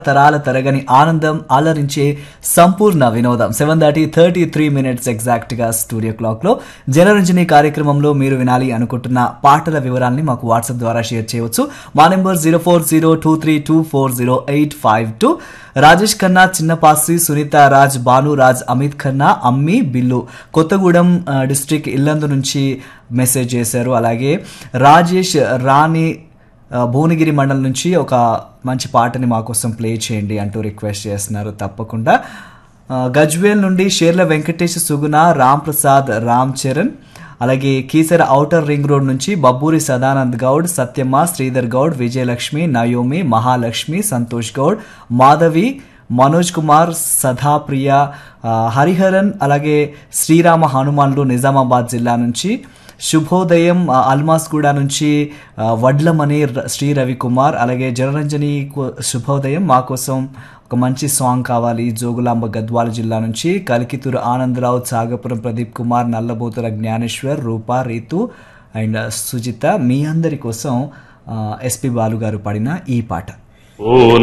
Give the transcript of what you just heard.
తరాల తరగని ఆనందం అలరించే సంపూర్ణ వినోదం seven thirty thirty three minutes exact గా స్టూడియో క్లాక్ లో జనరంజని కార్యక్రమంలో మీరు వినాలి అనుకుంటున్న పాటల వివరాల్ని మాకు వాట్సాప్ ద్వారా షేర్ చేయవచ్చు మా number zero four zero two three two four zero eight five two Rajesh Khanna Chinnapasi Sunitha Raj Bhanuraj Amit Khanna అమ్మి బిల్లు కొత్తగూడెం డిస్ట్రిక్ట్ ఇల్లందు నుంచి మెసేజ్ చేశారు అలాగే రాజేష్ రాణి ఆ, భువనగిరి మండలం నుంచి ఒక మంచి పాటని మా కోసం ప్లే చేయండి అంటూ రిక్వెస్ట్ చేస్తున్నారు తప్పకుండా ఆ, గజ్వేల్ నుండి షేర్ల వెంకటేష్ సుగుణ రామ్ ప్రసాద్ రామ్ చరణ్ అలాగే కీసర ఔటర్ రింగ్ రోడ్ నుంచి బబ్బూరి సదానంద్ గౌడ్ సత్యమ్మ శ్రీధర్ గౌడ్ విజయలక్ష్మి నయోమి మహాలక్ష్మి సంతోష్ గౌడ్ మాధవి మనోజ్ కుమార్ సదాప్రియ ఆ, హరిహరన్ అలాగే శ్రీరామ హనుమాన్లు నిజామాబాద్ జిల్లా నుంచి శుభోదయం ఆ, అల్మాస్గూడ నుంచి ఆ, వడ్లమణి ర- శ్రీ రవికుమార్ అలాగే జనరంజని కు- శుభోదయం మా కోసం ఒక మంచి సాంగ్ కావాలి జోగులాంబ గద్వాల జిల్లా నుంచి కలికితురు ఆనందరావు చాగపురం ప్రదీప్ కుమార్ నల్లబోతుల జ్ఞానేశ్వర్ రూపా రీతు అండ్ సుజిత మీ అందరి కోసం ఎస్పి బాలు గారు పాడిన ఈ పాట ఓ